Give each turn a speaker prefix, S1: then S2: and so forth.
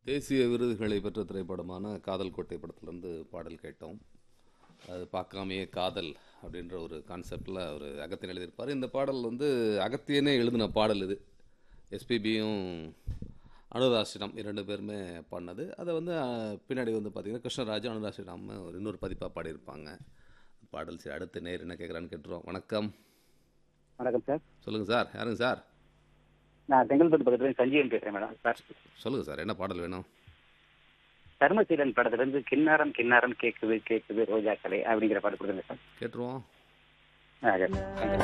S1: தேசிய விருதுகளை பெற்ற திரைப்படமான காதல் கோட்டை படத்துலேருந்து பாடல் கேட்டோம் அது பார்க்காமையே காதல் அப்படின்ற ஒரு கான்செப்டில் அவர் அகத்தியன் எழுதியிருப்பார் இந்த பாடல் வந்து அகத்தியனே எழுதின பாடல் இது எஸ்பிபியும் அனுராசிடம் இரண்டு பேருமே பண்ணது அதை வந்து அஹ், பின்னாடி வந்து பார்த்திங்கன்னா கிருஷ்ணராஜும் அனுராசிடம் ஒரு இன்னொரு பதிப்பாக பாடியிருப்பாங்க பாடல் சரி அடுத்த நேர் என்ன கேட்குறான்னு கேட்டுருவோம் வணக்கம்
S2: வணக்கம் சார்
S1: சொல்லுங்கள் சார் யாருங்க சார்
S2: நான் செங்கல்பட்டு பக்கத்துல சஞ்சீவன் பேசுறேன் மேடம் சார்
S1: சொல்லுங்கள் சார் என்ன பாடல் வேணும்
S2: தர்மசீலன் படத்துல இருந்து கிண்ணாரம் கிண்ணாரம் கேக்குது கேக்குது ரோஜா கலை அப்படிங்கிற பாட்டு கொடுங்க சார்
S1: கேட்டுருவோம்
S2: ஆ, சரி.